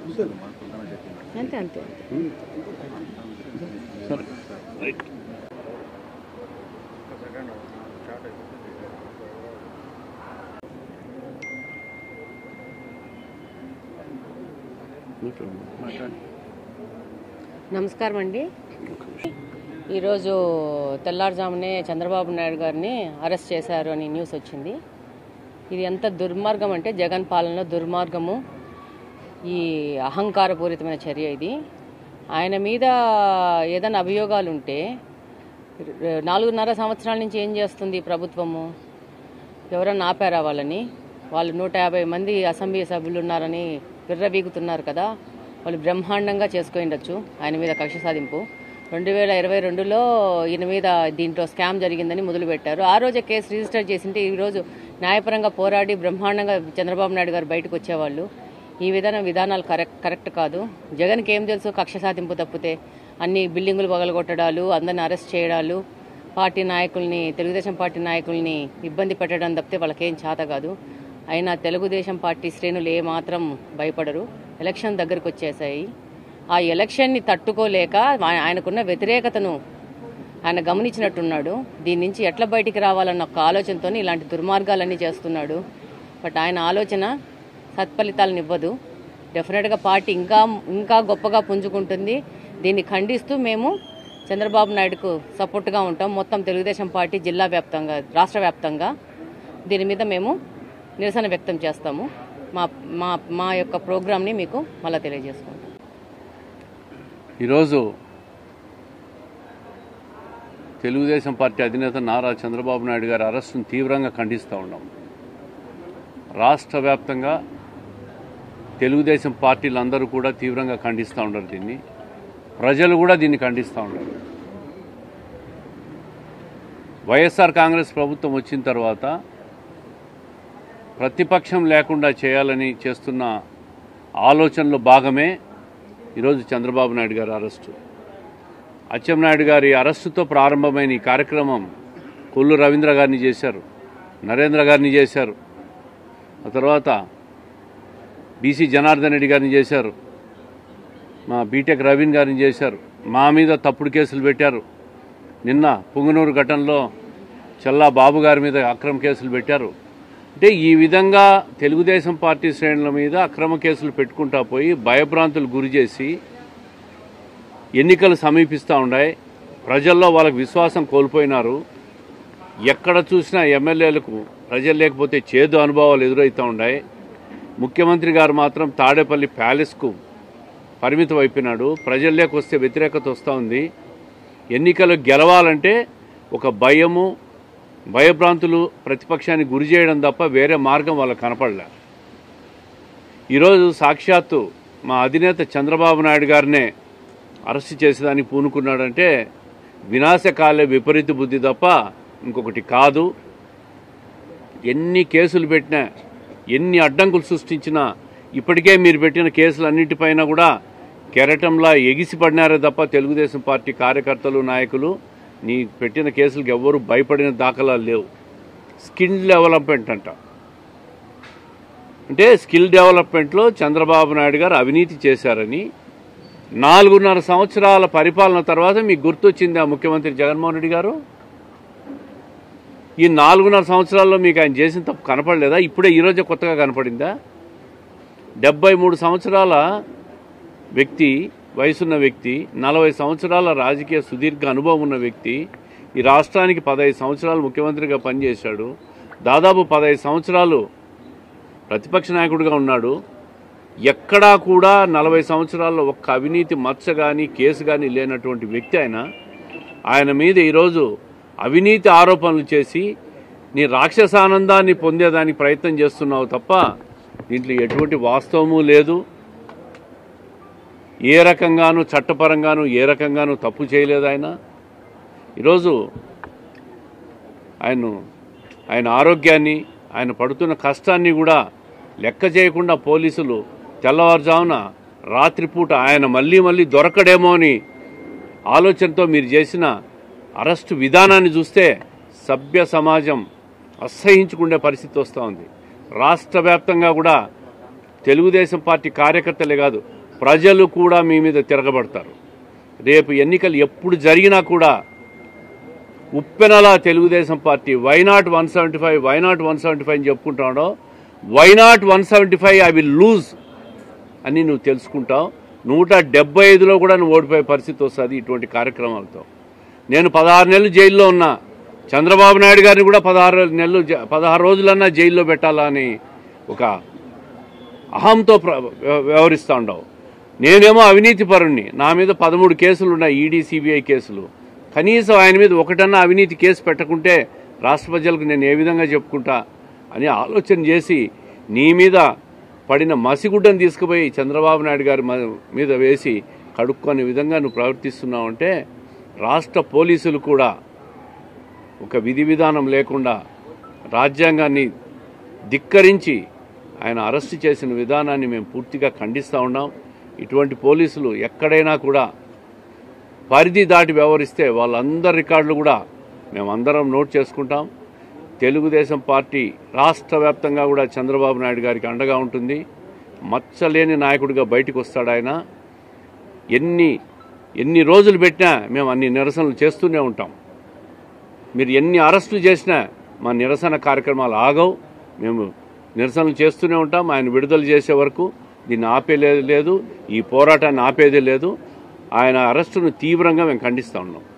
అంతే అంతే సరే రైట్ నమస్కారం అండి ఈరోజు తెల్లారుజామునే చంద్రబాబు నాయుడు గారిని అరెస్ట్ చేశారు అని న్యూస్ వచ్చింది ఇది ఎంత దుర్మార్గం అంటే జగన్ పాలనలో దుర్మార్గము ఈ అహంకారపూరితమైన చర్య ఇది ఆయన మీద ఏదైనా అభియోగాలు ఉంటే ర- నాలుగున్నర సంవత్సరాల నుంచి ఏం చేస్తుంది ఈ ప్రభుత్వము ఎవరన్నా ఆపారా వాళ్ళని వాళ్ళు నూట యాభై మంది అసెంబ్లీ సభ్యులు ఉన్నారని విర్రవీగుతున్నారు కదా వాళ్ళు బ్రహ్మాండంగా చేసుకోండొచ్చు ఆయన మీద కక్ష సాధింపు రెండు వేల ఇరవై రెండులో ఈయన మీద దీంట్లో స్కామ్ జరిగిందని మొదలుపెట్టారు ఆ రోజే కేసు రిజిస్టర్ చేసింటే ఈరోజు న్యాయపరంగా పోరాడి బ్రహ్మాండంగా చంద్రబాబు నాయుడు గారు బయటకు వచ్చేవాళ్ళు ఈ విధానం విధానాలు కరెక్ట్ కరెక్ట్ కాదు జగన్కి ఏం తెలుసు కక్ష సాధింపు తప్పితే అన్ని బిల్డింగులు పగలగొట్టడాలు అందరిని అరెస్ట్ చేయడాలు పార్టీ నాయకుల్ని తెలుగుదేశం పార్టీ నాయకుల్ని ఇబ్బంది పెట్టడం తప్పితే వాళ్ళకేం చేత కాదు అయినా తెలుగుదేశం పార్టీ శ్రేణులు ఏమాత్రం భయపడరు ఎలక్షన్ దగ్గరకు వచ్చేసాయి ఆ ఎలక్షన్ని తట్టుకోలేక ఆయ- ఆయనకున్న వ్యతిరేకతను ఆయన గమనించినట్టున్నాడు దీని నుంచి ఎట్లా బయటికి రావాలన్న ఒక ఆలోచనతో ఇలాంటి దుర్మార్గాలన్నీ చేస్తున్నాడు బట్ ఆయన ఆలోచన సత్ఫలితాలను ఇవ్వదు డెఫినెట్గా పార్టీ ఇంకా ఇంకా గొప్పగా పుంజుకుంటుంది దీన్ని ఖండిస్తూ మేము చంద్రబాబు నాయుడుకు సపోర్ట్గా ఉంటాం మొత్తం తెలుగుదేశం పార్టీ జిల్లా వ్యాప్తంగా రాష్ట్ర వ్యాప్తంగా దీని మీద మేము నిరసన వ్యక్తం చేస్తాము మా మా మా యొక్క ప్రోగ్రామ్ని మీకు మళ్ళీ తెలియజేసుకుంటాం ఈరోజు తెలుగుదేశం పార్టీ అధినేత నారా చంద్రబాబు నాయుడు గారి అరెస్టును తీవ్రంగా ఖండిస్తూ ఉన్నాం రాష్ట్ర వ్యాప్తంగా తెలుగుదేశం పార్టీలందరూ కూడా తీవ్రంగా ఖండిస్తూ ఉండరు దీన్ని ప్రజలు కూడా దీన్ని ఖండిస్తూ ఉండరు వైఎస్ఆర్ కాంగ్రెస్ ప్రభుత్వం వచ్చిన తర్వాత ప్రతిపక్షం లేకుండా చేయాలని చేస్తున్న ఆలోచనలో భాగమే ఈరోజు చంద్రబాబు నాయుడు గారి అరెస్టు అచ్చెన్నాయుడు గారి అరెస్టుతో ప్రారంభమైన ఈ కార్యక్రమం కొల్లు రవీంద్ర గారిని చేశారు నరేంద్ర గారిని చేశారు ఆ తర్వాత బీసీ జనార్దన్ రెడ్డి గారిని చేశారు మా బీటెక్ రవీన్ గారిని చేశారు మా మీద తప్పుడు కేసులు పెట్టారు నిన్న పుంగనూరు ఘటనలో చల్లా బాబు గారి మీద అక్రమ కేసులు పెట్టారు అంటే ఈ విధంగా తెలుగుదేశం పార్టీ శ్రేణుల మీద అక్రమ కేసులు పెట్టుకుంటా పోయి భయభ్రాంతులు గురి చేసి ఎన్నికలు సమీపిస్తూ ఉన్నాయి ప్రజల్లో వాళ్ళకి విశ్వాసం కోల్పోయినారు ఎక్కడ చూసినా ఎమ్మెల్యేలకు ప్రజలు లేకపోతే చేదు అనుభవాలు ఎదురవుతూ ఉన్నాయి ముఖ్యమంత్రి గారు మాత్రం తాడేపల్లి ప్యాలెస్కు పరిమితం అయిపోయినాడు ప్రజల్లోకి వస్తే వ్యతిరేకత వస్తూ ఉంది ఎన్నికలు గెలవాలంటే ఒక భయము భయభ్రాంతులు ప్రతిపక్షాన్ని గురి చేయడం తప్ప వేరే మార్గం వాళ్ళకి కనపడలే ఈరోజు సాక్షాత్తు మా అధినేత చంద్రబాబు నాయుడు గారినే అరెస్ట్ చేసేదానికి పూనుకున్నాడంటే వినాశకాలే విపరీత బుద్ధి తప్ప ఇంకొకటి కాదు ఎన్ని కేసులు పెట్టినా ఎన్ని అడ్డంకులు సృష్టించినా ఇప్పటికే మీరు పెట్టిన కేసులన్నింటిపైన కూడా కెరటంలా ఎగిసిపడినారే తప్ప తెలుగుదేశం పార్టీ కార్యకర్తలు నాయకులు నీ పెట్టిన కేసులకు ఎవ్వరూ భయపడిన దాఖలాలు లేవు స్కిల్ డెవలప్మెంట్ అంట అంటే స్కిల్ డెవలప్మెంట్లో చంద్రబాబు నాయుడు గారు అవినీతి చేశారని నాలుగున్నర సంవత్సరాల పరిపాలన తర్వాత మీకు గుర్తొచ్చింది ఆ ముఖ్యమంత్రి జగన్మోహన్ రెడ్డి గారు ఈ నాలుగున్నర సంవత్సరాల్లో మీకు ఆయన చేసిన తప్పు కనపడలేదా ఇప్పుడే ఈరోజే కొత్తగా కనపడిందా డెబ్బై మూడు సంవత్సరాల వ్యక్తి వయసున్న వ్యక్తి నలభై సంవత్సరాల రాజకీయ సుదీర్ఘ అనుభవం ఉన్న వ్యక్తి ఈ రాష్ట్రానికి పదహైదు సంవత్సరాలు ముఖ్యమంత్రిగా పనిచేశాడు దాదాపు పదహైదు సంవత్సరాలు ప్రతిపక్ష నాయకుడిగా ఉన్నాడు ఎక్కడా కూడా నలభై సంవత్సరాల్లో ఒక్క అవినీతి మచ్చ కానీ కేసు కానీ లేనటువంటి వ్యక్తి ఆయన ఆయన మీద ఈరోజు అవినీతి ఆరోపణలు చేసి నీ రాక్షసానందాన్ని పొందేదానికి ప్రయత్నం చేస్తున్నావు తప్ప దీంట్లో ఎటువంటి వాస్తవము లేదు ఏ రకంగానూ చట్టపరంగానూ ఏ రకంగానూ తప్పు చేయలేదు ఆయన ఈరోజు ఆయన ఆయన ఆరోగ్యాన్ని ఆయన పడుతున్న కష్టాన్ని కూడా లెక్క చేయకుండా పోలీసులు తెల్లవారుజామున రాత్రిపూట ఆయన మళ్ళీ మళ్ళీ దొరకడేమో అని ఆలోచనతో మీరు చేసిన అరెస్టు విధానాన్ని చూస్తే సభ్య సమాజం అసహించుకునే పరిస్థితి వస్తూ ఉంది రాష్ట్ర వ్యాప్తంగా కూడా తెలుగుదేశం పార్టీ కార్యకర్తలే కాదు ప్రజలు కూడా మీ మీద తిరగబడతారు రేపు ఎన్నికలు ఎప్పుడు జరిగినా కూడా ఉప్పెనలా Telugu Desam party why not one seventy five why not one seventy five అని చెప్పుకుంటాడో why not one seventy five I will lose అని నువ్వు తెలుసుకుంటావు నూట డెబ్బై ఐదులో కూడా నువ్వు ఓడిపోయే పరిస్థితి వస్తుంది ఇటువంటి కార్యక్రమాలతో నేను పదహారు నెలలు జైల్లో ఉన్నా చంద్రబాబు నాయుడు గారిని కూడా పదహారు నెలలు జ- పదహారు రోజులన్నా జైల్లో పెట్టాలా అని ఒక అహంతో ప్ర- వ్య- వ్యవహరిస్తూ ఉండవు నేనేమో అవినీతి పరుణ్ణి నా మీద పదమూడు కేసులు ఉన్నాయి ఈడీ సిబిఐ కేసులు కనీసం ఆయన మీద ఒకటన్నా అవినీతి కేసు పెట్టకుంటే రాష్ట్ర ప్రజలకు నేను ఏ విధంగా చెప్పుకుంటా అని ఆలోచన చేసి నీ మీద పడిన మసిగుడ్డను తీసుకుపోయి చంద్రబాబు నాయుడు గారి మ- మీద వేసి కడుక్కునే విధంగా నువ్వు ప్రవర్తిస్తున్నావంటే రాష్ట్ర పోలీసులు కూడా ఒక విధి విధానం లేకుండా రాజ్యాంగాన్ని ధిక్కరించి ఆయన అరెస్టు చేసిన విధానాన్ని మేము పూర్తిగా ఖండిస్తూ ఉన్నాం ఇటువంటి పోలీసులు ఎక్కడైనా కూడా పరిధి దాటి వ్యవహరిస్తే వాళ్ళందరి రికార్డులు కూడా మేమందరం నోట్ చేసుకుంటాం తెలుగుదేశం పార్టీ రాష్ట్ర వ్యాప్తంగా కూడా చంద్రబాబు నాయుడు గారికి అండగా ఉంటుంది మచ్చలేని నాయకుడిగా బయటకు వస్తాడు ఆయన ఎన్ని ఎన్ని రోజులు పెట్టినా మేము అన్ని నిరసనలు చేస్తూనే ఉంటాం మీరు ఎన్ని అరెస్టులు చేసినా మా నిరసన కార్యక్రమాలు ఆగవు మేము నిరసనలు చేస్తూనే ఉంటాం ఆయన విడుదల చేసే వరకు దీన్ని ఆపేలేదు లేదు ఈ పోరాటాన్ని ఆపేదే లేదు ఆయన అరెస్టును తీవ్రంగా మేము ఖండిస్తూ ఉన్నాం